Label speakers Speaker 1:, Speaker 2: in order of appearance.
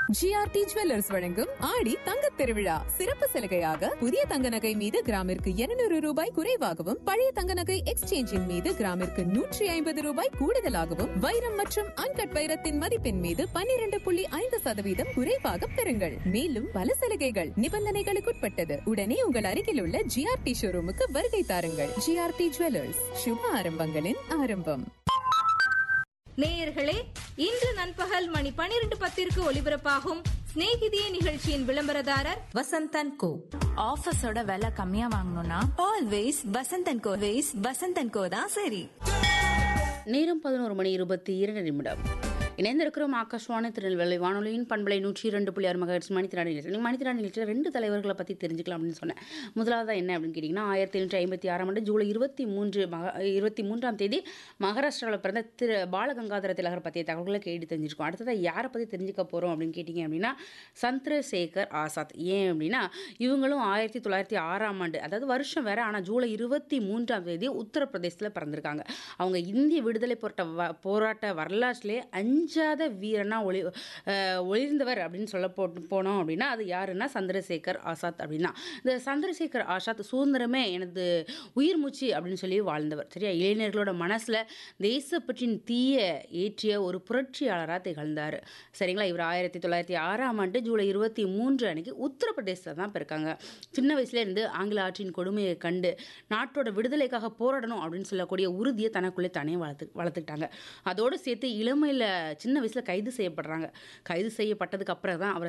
Speaker 1: GRT jewellers வழங்கும் ஆடி தங்கத் திருவிழா சிறப்பு சலுகையாக புதிய தங்க நகை மீது கிராமிற்கு 200 ரூபாய் குறைவாகவும் பழைய தங்க நகை எக்ஸ்சேஞ்சின் மீது கிராமிற்கு நூற்றி ஐம்பது ரூபாய் கூடுதலாகவும் வைரம் மற்றும் அன்கட் வைரத்தின் மதிப்பின் மீது 12.5% புள்ளி ஐந்து சதவீதம் குறைவாக பெறுங்கள் மேலும் பல சலுகைகள் நிபந்தனைகளுக்குட்பட்டது உடனே உங்கள் அருகில் உள்ள ஜிஆர்டி ஷோரூமுக்கு வருகை தாருங்கள் ஜிஆர்டி ஜுவல்லர்ஸ் சுப ஆரம்பங்களின் ஆரம்பம்
Speaker 2: நேயர்களே இன்று நண்பகல் மணி பனிரெண்டு பத்திற்கு ஒலிபரப்பாகும் சிநேகிதியே நிகழ்ச்சியின் விளம்பரதாரர்
Speaker 3: வசந்தன் கோ
Speaker 4: ஆஃபீஸோட விலை கம்மியா வாங்கணும்னா
Speaker 3: always Vasanthan co ways Vasanthan co தான் சரி
Speaker 5: நேரம் பதினோரு மணி இருபத்தி இரண்டு நிமிடம் இணைந்திருக்கிறோம் ஆகாஷ்வாணி திருநெல்வேலி வானொலியின் பண்பலை நூற்றி இரண்டு புள்ளி ஆறு மகர்ஸ் மணித்திராணி நிகழ்ச்சி மணித்திராணி நிகழ்ச்சியில் ரெண்டு தலைவர்களை பற்றி தெரிஞ்சுக்கலாம் அப்படின்னு சொன்னேன் முதலாவது என்ன அப்படின்னு கேட்டிங்கன்னா ஆயிரத்தி எழுநூற்றி ஐம்பத்தி ஆறாம் ஆண்டு ஜூலை இருபத்தி மூன்று மக இருபத்தி மூன்றாம் தேதி மகாராஷ்டிராவில் பிறந்த திரு பாலகங்காதர திலகர் பற்றிய தகவல்களை கேட்டு தெரிஞ்சிருக்கோம் அடுத்ததாக யாரை பற்றி தெரிஞ்சுக்க போகிறோம் அப்படின்னு கேட்டிங்க அப்படின்னா சந்திரசேகர் ஆசாத் ஏன் அப்படின்னா இவங்களும் ஆயிரத்தி தொள்ளாயிரத்தி ஆறாம் ஆண்டு அதாவது வருஷம் வேற ஆனால் ஜூலை இருபத்தி மூன்றாம் தேதி உத்தரப்பிரதேசத்தில் பிறந்திருக்காங்க அவங்க இந்திய விடுதலை போராட்ட வ போராட்ட வரலாற்றிலே அஞ்சாத வீரனா ஒளி அஹ், ஒளிர்ந்தவர் அப்படின்னு சொல்ல போட்டு போனோம் அப்படின்னா அது யாருன்னா சந்திரசேகர் ஆசாத் அப்படின்னா இந்த சந்திரசேகர் ஆசாத் சுதந்திரமே எனது உயிர் மூச்சு அப்படின்னு சொல்லி வாழ்ந்தவர் சரியா இளைஞர்களோட மனசில் தேசப்பற்றின் தீய ஏற்றிய ஒரு புரட்சியாளராக திகழ்ந்தார் சரிங்களா இவர் ஆயிரத்தி தொள்ளாயிரத்தி ஆறாம் ஆண்டு ஜூலை இருபத்தி மூன்று அன்னைக்கு உத்தரப்பிரதேசத்தில் தான் பிறக்காங்க சின்ன வயசுல இருந்து ஆங்கில ஆட்சியின் கொடுமையை கண்டு நாட்டோட விடுதலைக்காக போராடணும் அப்படின்னு சொல்லக்கூடிய உறுதியை தனக்குள்ளே தானே வளர்த்து வளர்த்துக்கிட்டாங்க அதோடு சேர்த்து இளமையில் சின்ன வயசில் கைது செய்யப்படுறாங்க கைது செய்யப்பட்டதுக்கு அப்புறம் தான் அவர்